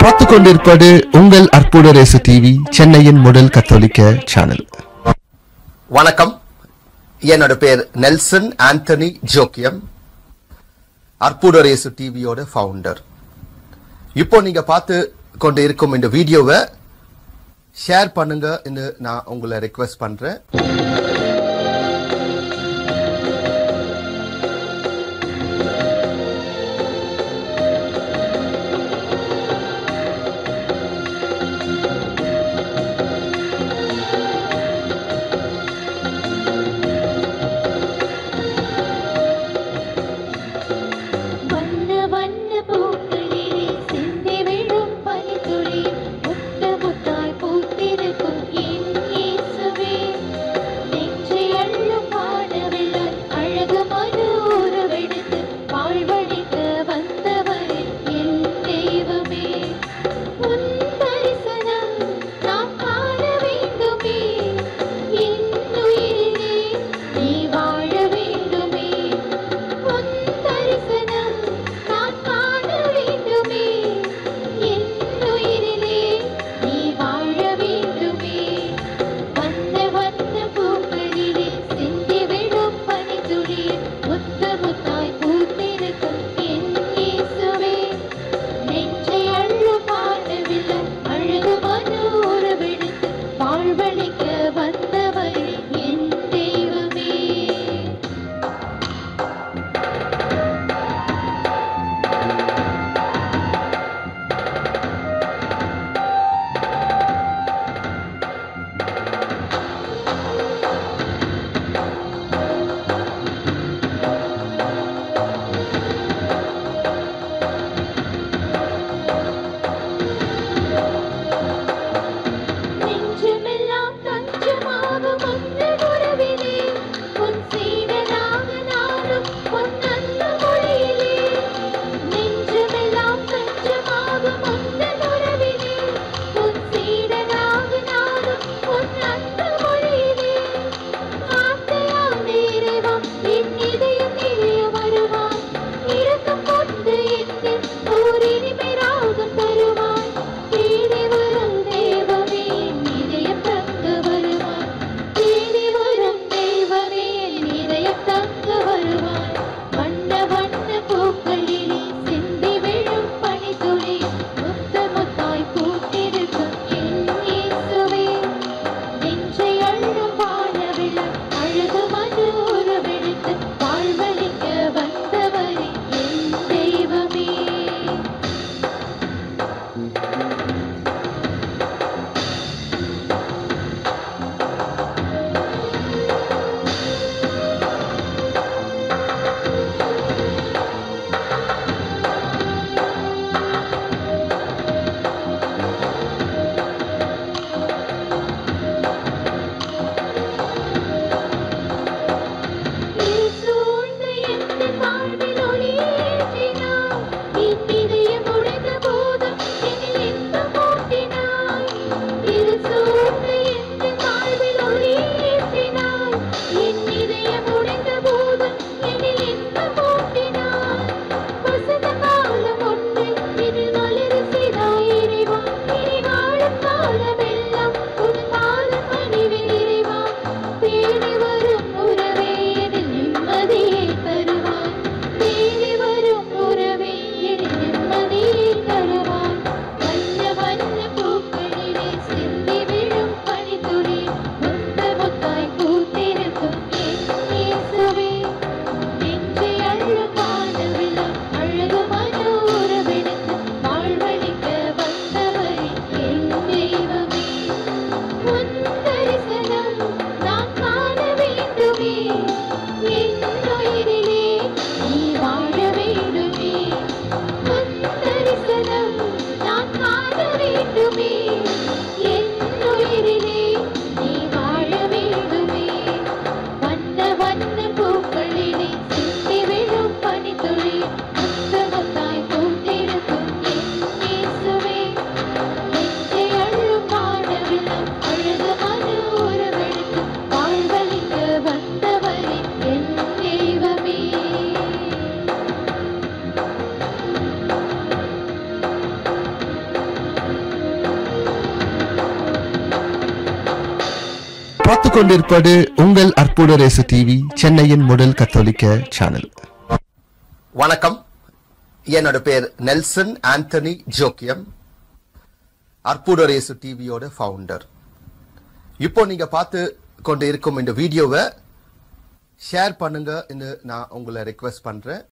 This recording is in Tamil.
பார்த்து கொண்டிருப்பது உங்கள் அற்புத ரேசு டிவி சென்னையின் முதல் கத்தோலிக்க சேனல் வணக்கம் என்னோட பேர் நெல்சன் ஆண்டனி ஜோக்கியம் அற்புதரேசு டிவியோட ஃபவுண்டர் இப்போ நீங்க பார்த்து கொண்டு இருக்கும் இந்த வீடியோவை ஷேர் பண்ணுங்க நான் உங்களை ரெக்வெஸ்ட் பண்றேன் வண்ண வண்ண பூக்களிலே சிந்தி விழும் பனித்துளி முத்த முத்தாய் பூத்திருக்கும் என் இயேசுவே நெஞ்சை அள்ளும் வானவில்லை அழகு மனோரவெடுத்து வாழ்வழிக்க வந்தவரே என் தெய்வமே உன் தரிசனம் நான் காண வேண்டுமே என் உயிரிலே நீ வாழ வேண்டுமே உன் தரிசனம் நான் காண வேண்டுமே என் உயிரிலே நீ வாழ வேண்டுமே வண்ண வண்ண பூக்களிலே சிந்தி விழும் பனித்துளியில் முத்த முத்தாய் பூத்திருக்கும் என் இயேசுவே நெஞ்சை அள்ளும் வானவில்லை அழகு மனோரவெடுத்து வாழ்வழிக்க வந்தவரே என் தெய்வமே நெஞ்சமெல்லாம் தஞ்சமாகும் உந்தன் உறவிலே, உன் சீடனாக நானும் உன் அன்பு மொழியிலே. நெஞ்சமெல்லாம் தஞ்சமாகும் உந்தன் உறவிலே, உன் சீடனாக நானும் உன் அன்பு மொழியிலே. வார்த்தையால் இறைவா, என் இதயம் நிறைய வருவாய். இரக்கம் கொண்டு என்னில் ஓர் இனிமை ராகம் தருவாய். தேடி வரும் தெய்வமே, என் இதயம் தங்க வருவாய். தேடி வரும் தெய்வமே, என் இதயம் தங்க வருவாய். வண்ண வண்ண பூக்களிலே சிந்தி விழும் பனித்துளி, முத்த முத்தாய் பூத்திருக்கும் என் இயேசுவே. நெஞ்சை அள்ளும் வானவில்லை, அழகு மனோரவெடுத்து வாழ்வழிக்க வந்தவரே என் தெய்வமே சூழ்ந்த எந்த வாழ்வில் ஒளியேற்றினார் என் இதயம் உடைந்த போதும் என்னில் கொண்டிருப்பது உங்கள் அற்புத ரேசு டிவி சென்னையின் முதல் கத்தோலிக்க சேனல் வணக்கம் என்னோட பேர் நெல்சன் ஆண்டனி ஜோக்கியம் அற்புதரேசு டிவியோட ஃபவுண்டர் இப்போ நீங்க பார்த்து கொண்டு இருக்கும் இந்த வீடியோவை ஷேர் பண்ணுங்க நான் உங்களை ரெக்வெஸ்ட் பண்றேன்